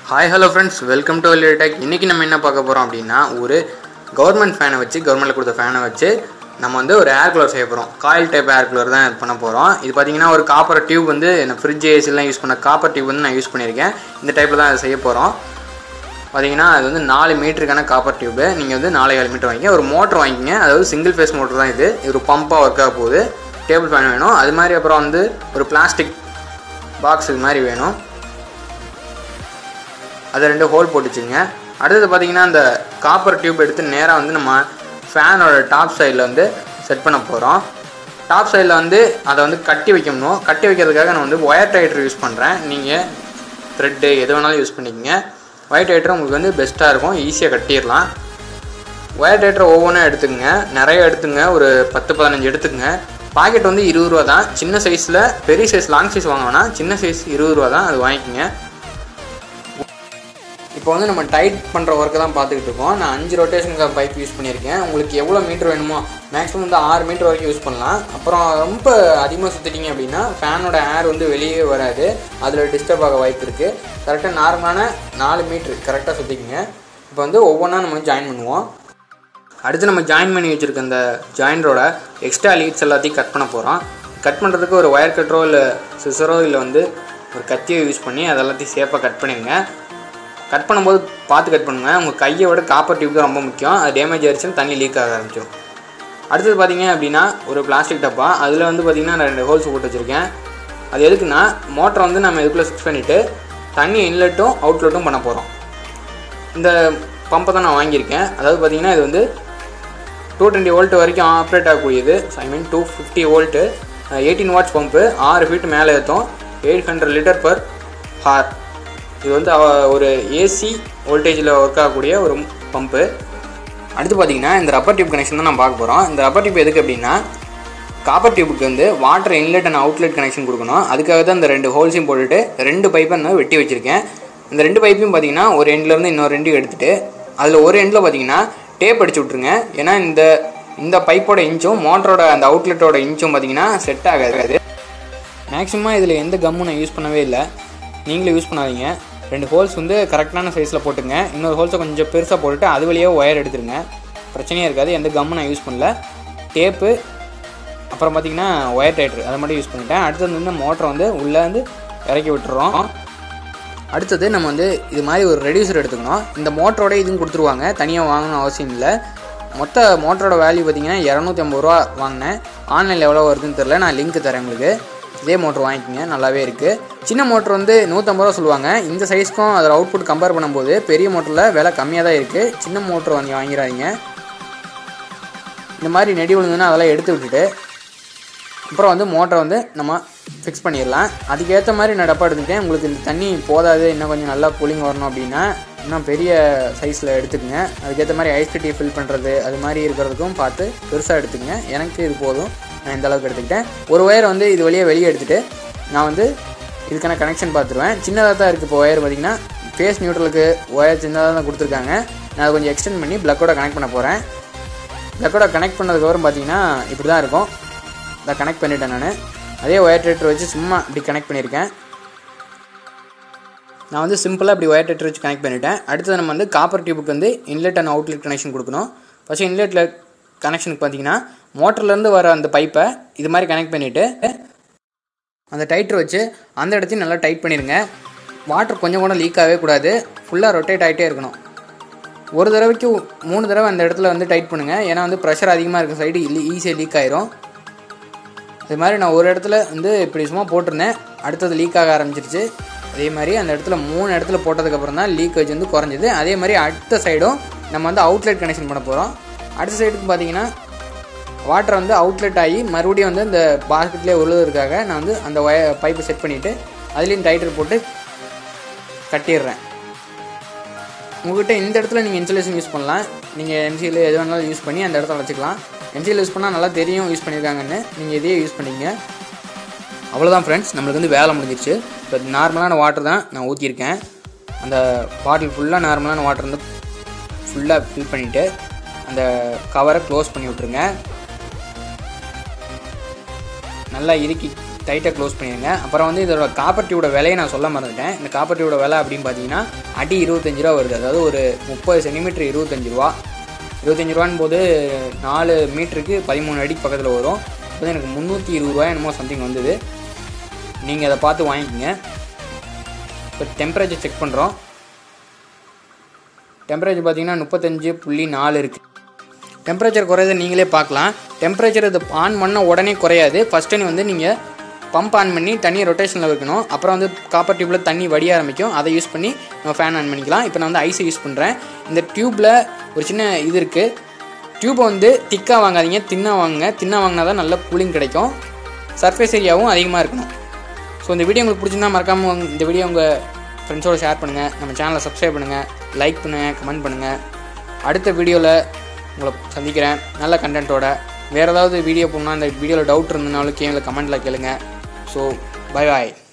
hi hello friends welcome to tech இன்றைக்கி நம்ம என்ன பார்க்க போகிறோம் அப்படின்னா ஒரு கவர்மெண்ட் ஃபேனை வச்சு கவர்மெண்ட்டில் கொடுத்த ஃபேனை வச்சு நம்ம வந்து ஒரு ஏர் கூலர் செய்ய போகிறோம் காயில் டைப் ஏர் கூலர் தான் இது பண்ண போகிறோம் இது பார்த்தீங்கன்னா ஒரு காப்பர் டியூப் வந்து நான் ஃப்ரிட்ஜ் ஏசிலாம் யூஸ் பண்ண காப்பர் டியூப் வந்து நான் யூஸ் பண்ணியிருக்கேன் இந்த டைப்பில் தான் அதை செய்ய போகிறோம் பார்த்தீங்கன்னா அது வந்து நாலு மீட்டருக்கான காப்பர் டியூப்பு நீங்கள் வந்து நாலே ஏழு மீட்டர் வாங்கிங்க ஒரு மோட்டர் வாங்கிங்க அதாவது சிங்கிள் ஃபேஸ் மோட்டர் தான் இது இது ஒரு பம்பாக ஒர்க் ஆக போகுது டேபிள் ஃபேன் வேணும் அது மாதிரி அப்புறம் வந்து ஒரு பிளாஸ்டிக் பாக்ஸ் இது மாதிரி வேணும் அதை ரெண்டு ஹோல் போட்டுச்சுங்க அடுத்தது பார்த்தீங்கன்னா அந்த காப்பர் டியூப் எடுத்து நேராக வந்து நம்ம ஃபேனோட டாப் சைடில் வந்து செட் பண்ண போகிறோம் டாப் சைடில் வந்து அதை வந்து கட்டி வைக்கணும் கட்டி வைக்கிறதுக்காக நான் வந்து ஒயர் டைட்டர் யூஸ் பண்ணுறேன் நீங்கள் த்ரெட்டு எது வேணாலும் யூஸ் பண்ணிக்கங்க ஒயர் டைட்டர் உங்களுக்கு வந்து பெஸ்ட்டாக இருக்கும் ஈஸியாக கட்டிடலாம் ஒயர் டைட்டர் ஒவ்வொன்றும் எடுத்துக்கங்க நிறைய எடுத்துங்க ஒரு பத்து பதினஞ்சு எடுத்துக்கங்க பாக்கெட் வந்து இருபது ரூபா தான் சின்ன சைஸில் பெரிய சைஸ் லாங் சைஸ் வாங்க வேணாம் சின்ன சைஸ் இருபது ரூபா தான் அது வாங்கிக்கோங்க இப்போ வந்து நம்ம டைட் பண்ணுற ஒர்க்கு தான் பார்த்துக்கிட்டு இருக்கோம் நான் அஞ்சு ரொட்டேஷனுக்கு பைப் யூஸ் பண்ணியிருக்கேன் உங்களுக்கு எவ்வளோ மீட்டர் வேணுமோ மேக்ஸிமம் வந்து ஆறு மீட்டர் வரைக்கும் யூஸ் பண்ணலாம் அப்புறம் ரொம்ப அதிகமாக சுற்றிட்டீங்க அப்படின்னா ஃபேனோட ஏர் வந்து வெளியே வராது அதில் டிஸ்டர்ப் ஆக வாய்ப்பு இருக்குது கரெக்டாக நார்மலான நாலு மீட்ரு கரெக்டாக சுற்றிக்கிங்க இப்போ வந்து ஒவ்வொன்றா நம்ம ஜாயின் பண்ணுவோம் அடுத்து நம்ம ஜாயின் பண்ணி வச்சுருக்க இந்த ஜாயிண்டரோட எக்ஸ்ட்ரா லீட்ஸ் எல்லாத்தையும் கட் பண்ண போகிறோம் கட் பண்ணுறதுக்கு ஒரு ஒயர் கட்டரோ இல்லை சிசரோ இல்லை வந்து ஒரு கத்தியோ யூஸ் பண்ணி அது எல்லாத்தையும் சேஃபாக கட் பண்ணிடுங்க கட் பண்ணும்போது பார்த்து கட் பண்ணுங்க உங்கள் கையை விட காப்பர் டியூப் தான் ரொம்ப முக்கியம் அது டேமேஜ் ஆயிடுச்சுன்னு தண்ணி லீக் ஆக ஆரம்பிச்சிடும் அடுத்தது பார்த்தீங்க அப்படின்னா ஒரு பிளாஸ்டிக் டப்பா அதில் வந்து பார்த்தீங்கன்னா நான் ரெண்டு ஹோல்ஸ் போட்டு வச்சுருக்கேன் அது எதுக்குன்னா மோட்டரை வந்து நம்ம இதுக்குள்ளே ஃபிக்ஸ் பண்ணிவிட்டு தண்ணி இன்லெட்டும் அவுட்லெட்டும் பண்ண போகிறோம் இந்த பம்பை தான் நான் வாங்கியிருக்கேன் அதாவது பார்த்தீங்கன்னா இது வந்து டூ டுவெண்ட்டி வோல்ட் வரைக்கும் ஆப்ரேட் ஆகக்கூடியது I mean two fifty volt eighteen watts pump ஆறு ஃபீட் மேலே ஏற்றும் eight hundred litre per hour இது வந்து அவ- ஒரு ஏசி வோல்டேஜில் ஒர்க் ஆகக்கூடிய ஒரு பம்பு அடுத்து பார்த்தீங்கன்னா இந்த ரப்பர் டியூப் கனெக்ஷன் தான் நம்ம பார்க்க போகிறோம் இந்த ரப்பர் டியூப் எதுக்கு அப்படின்னா காப்பர் டியூபுக்கு வந்து water inlet and outlet connection கொடுக்கணும் அதுக்காக தான் இந்த ரெண்டு ஹோல்ஸையும் போட்டுட்டு ரெண்டு பைப்பை நான் வெட்டி வச்சுருக்கேன் இந்த ரெண்டு பைப்பையும் பார்த்தீங்கன்னா ஒரு எண்ட்லேருந்து இன்னொரு ரெண்டையும் எடுத்துட்டு அதில் ஒரு எண்டில் பார்த்தீங்கன்னா டேப் அடிச்சு விட்ருங்க ஏன்னா இந்த இந்த பைப்போட இன்ச்சும் மோட்டரோட அந்த அவுட்லெட்டோட இன்ச்சும் பார்த்தீங்கன்னா செட் ஆகாது மேக்ஸிமம் இதில் எந்த கம்மும் நான் யூஸ் பண்ணவே இல்லை நீங்களும் யூஸ் பண்ணாதீங்க ரெண்டு ஹோல்ஸ் வந்து கரெக்டான சைஸில் போட்டுங்க இன்னொரு ஹோல்ஸை கொஞ்சம் பெருசாக போட்டுட்டு அது வழியாக ஒயர் எடுத்துருங்க பிரச்சனையே இருக்காது எந்த கம்மும் நான் யூஸ் பண்ணல டேப்பு அப்புறம் பார்த்தீங்கன்னா ஒயர் டைட்டர் அதை மட்டும் யூஸ் பண்ணிட்டேன் அடுத்தது வந்து மோட்டரை வந்து உள்ளே வந்து இறக்கி விட்டுறோம் அடுத்தது நம்ம வந்து இது மாதிரி ஒரு ரெடியூசர் எடுத்துக்கணும் இந்த மோட்டரோட இதுவும் கொடுத்துருவாங்க தனியாக வாங்கணும் அவசியம் இல்லை மொத்த மோட்டரோட வேல்யூ பார்த்தீங்கன்னா இரநூத்தி ஐம்பது ரூபா வாங்கினேன் ஆன்லைனில் எவ்வளோ வருதுன்னு தெரில நான் லிங்க் தரேன் உங்களுக்கு இதே மோட்டர் வாங்கிக்கோங்க நல்லாவே இருக்குது சின்ன மோட்டர் வந்து நூற்றம்பது ரூபா சொல்லுவாங்க இந்த சைஸ்க்கும் அதோட அவுட்புட் கம்பேர் பண்ணும்போது பெரிய மோட்டரில் விலை கம்மியாக தான் இருக்குது சின்ன மோட்டர் வாங்கி வாங்கிடாதீங்க இந்த மாதிரி நெடி விழுந்துன்னா அதெல்லாம் எடுத்து விட்டுட்டு அப்புறம் வந்து மோட்டரை வந்து நம்ம ஃபிக்ஸ் பண்ணிடலாம் அதுக்கேற்ற மாதிரி நான் டப்பா எடுத்துக்கிட்டேன் உங்களுக்கு இந்த தண்ணி போதாது இன்னும் கொஞ்சம் நல்லா கூலிங் வரணும் அப்படின்னா இன்னும் பெரிய சைஸில் எடுத்துக்கங்க அதுக்கேற்ற மாதிரி ஐஸ் கட்டியை ஃபில் பண்ணுறது அது மாதிரி இருக்கிறதுக்கும் பார்த்து பெருசாக எடுத்துக்கங்க எனக்கு இது போதும் நான் இந்த அளவுக்கு எடுத்துக்கிட்டேன் ஒரு ஒயர் வந்து இது வழியாக வெளியே எடுத்துகிட்டு நான் வந்து இதுக்கான கனெக்ஷன் பார்த்துருவேன் சின்னதாக தான் இருக்குது இப்போ ஒயர் பார்த்தீங்கன்னா ஃபேஸ் நியூட்ரலுக்கு ஒயர் சின்னதாக தான் கொடுத்துருக்காங்க நான் அதை கொஞ்சம் எக்ஸ்டெண்ட் பண்ணி ப்ளக்கோட கனெக்ட் பண்ண போகிறேன் ப்ளக்கோட கனெக்ட் பண்ணதுக்கப்புறம் பார்த்தீங்கன்னா இப்படி தான் இருக்கும் இதை கனெக்ட் பண்ணிட்டேன் நான் அதே ஒயர் டேட்டர் வச்சு சும்மா இப்படி கனெக்ட் பண்ணியிருக்கேன் நான் வந்து சிம்பிளாக இப்படி ஒயர் டேட்டர் வச்சு கனெக்ட் பண்ணிட்டேன் அடுத்தது நம்ம வந்து காப்பர் டியூபுக்கு வந்து இன்லெட் அண்ட் அவுட்லெட் கனெக்ஷன் கொடுக்கணும் ஃபஸ்ட்டு இன்லெட்டில் கனெக்ஷனுக்கு பார்த்தீங்கன்னா மோட்டர்லேருந்து வர அந்த பைப்பை இது மாதிரி கனெக்ட் பண்ணிவிட்டு அந்த டைட்டர் வச்சு அந்த இடத்தையும் நல்லா டைட் பண்ணிடுங்க வாட்டர் கொஞ்சம் கூட லீக் ஆகவே கூடாது ஃபுல்லாக ரொட்டேட் ஆகிட்டே இருக்கணும் ஒரு தடவைக்கு மூணு தடவை அந்த இடத்துல வந்து டைட் பண்ணுங்கள் ஏன்னா வந்து ப்ரெஷர் அதிகமாக இருக்க சைடு ஈஸியாக லீக் ஆயிரும் இது மாதிரி நான் ஒரு இடத்துல வந்து இப்படி சும்மா போட்டிருந்தேன் அடுத்தது லீக் ஆக ஆரம்பிச்சிருச்சு அதே மாதிரி அந்த இடத்துல மூணு இடத்துல போட்டதுக்கப்புறம் தான் லீக்கேஜ் வந்து குறைஞ்சிது அதே மாதிரி அடுத்த சைடும் நம்ம வந்து அவுட்லெட் கனெக்ஷன் பண்ண போகிறோம் அடுத்த சைடுக்கு பார்த்தீங்கன்னா வாட்டர் வந்து அவுட்லெட் ஆகி மறுபடியும் வந்து அந்த பாஸ்கெட்லேயே உழுவதற்காக நான் வந்து அந்த ஒய பைப்பை செட் பண்ணிவிட்டு அதுலேயும் டைட்டர் போட்டு கட்டிடுறேன் உங்கள்கிட்ட இந்த இடத்துல நீங்கள் இன்சுலேஷன் யூஸ் பண்ணலாம் நீங்கள் எம்சியில் எது வேணாலும் யூஸ் பண்ணி அந்த இடத்துல வச்சுக்கலாம் எம்சியில் யூஸ் பண்ணால் நல்லா தெரியும் யூஸ் பண்ணியிருக்காங்கன்னு நீங்கள் இதையே யூஸ் பண்ணிங்க அவ்வளோதான் ஃப்ரெண்ட்ஸ் நம்மளுக்கு வந்து வேலை முடிஞ்சிருச்சு இப்போ நார்மலான வாட்டர் தான் நான் ஊற்றிருக்கேன் அந்த பாட்டில் ஃபுல்லாக நார்மலான வாட்டர் வந்து ஃபுல்லாக ஃபில் பண்ணிவிட்டு அந்த கவரை க்ளோஸ் பண்ணி விட்ருங்க நல்லா இறுக்கி டைட்டாக க்ளோஸ் பண்ணிடுங்க அப்புறம் வந்து இதோட காப்பர் டியூட விலையை நான் சொல்ல மறந்துட்டேன் இந்த காப்பர் டியூட விலை அப்படின்னு பார்த்தீங்கன்னா அடி இருபத்தஞ்சு ரூபா வருது அதாவது ஒரு முப்பது சென்டிமீட்டர் இருபத்தஞ்சு ரூபா இருபத்தஞ்சு ரூபான்னு போது நாலு மீட்டருக்கு பதிமூணு அடி பக்கத்தில் வரும் இப்போ எனக்கு முந்நூற்றி இருபது ரூபாய் என்னமோ சம்திங் வந்தது நீங்கள் அதை பார்த்து வாங்கிக்கோங்க இப்போ டெம்பரேச்சர் செக் பண்ணுறோம் டெம்பரேச்சர் பார்த்தீங்கன்னா முப்பத்தஞ்சு புள்ளி நாலு இருக்குது டெம்பரேச்சர் குறையதை நீங்களே பார்க்கலாம் டெம்பரேச்சர் இது ஆன் பண்ண உடனே குறையாது ஃபஸ்ட் டைம் வந்து நீங்கள் பம்ப் ஆன் பண்ணி தண்ணியை ரொட்டேஷனில் வைக்கணும் அப்புறம் வந்து காப்பர் டியூப்பில் தண்ணி வடிய ஆரம்பிக்கும் அதை யூஸ் பண்ணி நம்ம ஃபேன் ஆன் பண்ணிக்கலாம் இப்போ நான் வந்து ஐஸை யூஸ் பண்ணுறேன் இந்த டியூப்பில் ஒரு சின்ன இது இருக்குது டியூப்பை வந்து திக்காக வாங்காதீங்க தின்னாக வாங்குங்க தின்னாக வாங்கினா தான் நல்ல கூலிங் கிடைக்கும் சர்ஃபேஸ் ஏரியாவும் அதிகமாக இருக்கணும் ஸோ இந்த வீடியோ உங்களுக்கு பிடிச்சிருந்தா மறக்காமல் இந்த வீடியோ உங்கள் ஃப்ரெண்ட்ஸோட ஷேர் பண்ணுங்கள் நம்ம சேனலை சப்ஸ்கிரைப் பண்ணுங்கள் லைக் பண்ணுங்கள் கமெண்ட் பண்ணுங்கள் அடுத்த வீடியோவில் உங்களை சந்திக்கிறேன் நல்ல கண்டென்ட்டோட வேறு ஏதாவது வீடியோ போடணும்னா அந்த வீடியோவில் டவுட் இருந்தனாலும் கீழே கமெண்ட்டில் கேளுங்க ஸோ பை பாய்